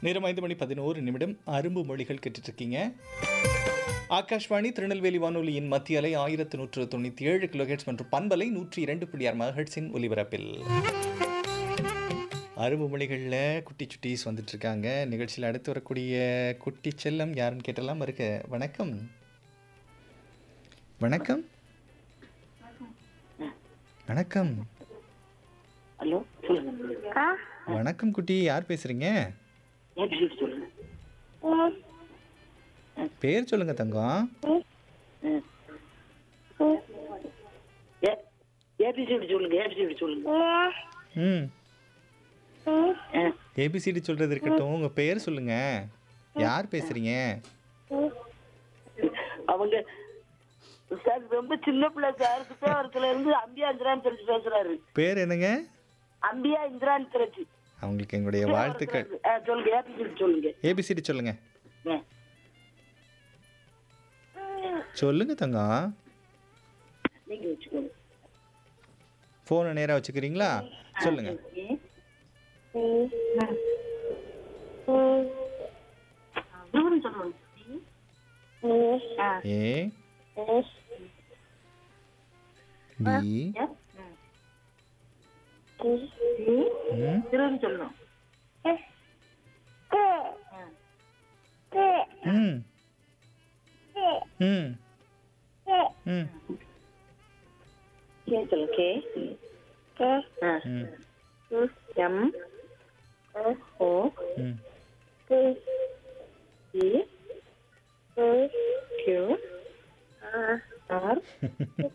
நேரம் ஐந்து மணி பதினோரு நிமிடம் அரும்பு மொழிகள் கேட்டுட்ருக்கீங்க ஆகாஷ்வாணி திருநெல்வேலி வானொலியின் மத்திய அலை ஆயிரத்து நூற்று தொண்ணூற்றி ஏழு கிலோஹெட்ஸ் மற்றும் பண்பலை நூற்றி இரண்டு புள்ளி ஆறு மகட்ஸின் ஒலிபரப்பில் அரும்பு மொழிகளில் குட்டி சுட்டீஸ் வந்துட்டு இருக்காங்க நிகழ்ச்சியில் அடுத்து வரக்கூடிய குட்டி செல்லம் யாருன்னு கேட்டெல்லாம் இருக்க வணக்கம் வணக்கம் வணக்கம் ஹலோ சொல்லுங்க வணக்கம் குட்டி யார் பேசுறீங்க ஏபிசிடி சொல்லுங்க பேர் சொல்லுங்க தங்கம் ஏபிசிடி சொல்லுங்க ஏபிசிடி சொல்லுங்க ம் ஆ, ஏபிசிடி சொல்றது இருக்கட்டும் உங்க பேர் சொல்லுங்க யார் பேசுறீங்க அவங்க சார் ரொம்ப சின்ன பிள்ளை சார் சுத்தவரத்துல இருந்து அம்பியா இந்திரான் தெரிஞ்சு பேசுறாரு பேர் என்னங்க அம்பியா இந்திரான் தெரிஞ்சு அவங்களுக்கு எங்களுடைய வாழ்த்துக்கள் சொல்லுங்க ஏபிசிடி சொல்லுங்க ஏபிசிடி சொல்லுங்க ஆ. சொல்லுங்க தங்கம் நீங்க வச்சுக்கோங்க ஃபோனை நேராக வச்சுக்கிறீங்களா சொல்லுங்க இவரும் சொல்லுவாங்க ஆ. ஏ பி ம் திரும்ப சொல்லணும் ம் ம் ம் கே சொல்லுங்க கே ஆ. ம் எம் ஓ ம் இ கியூ ஆர்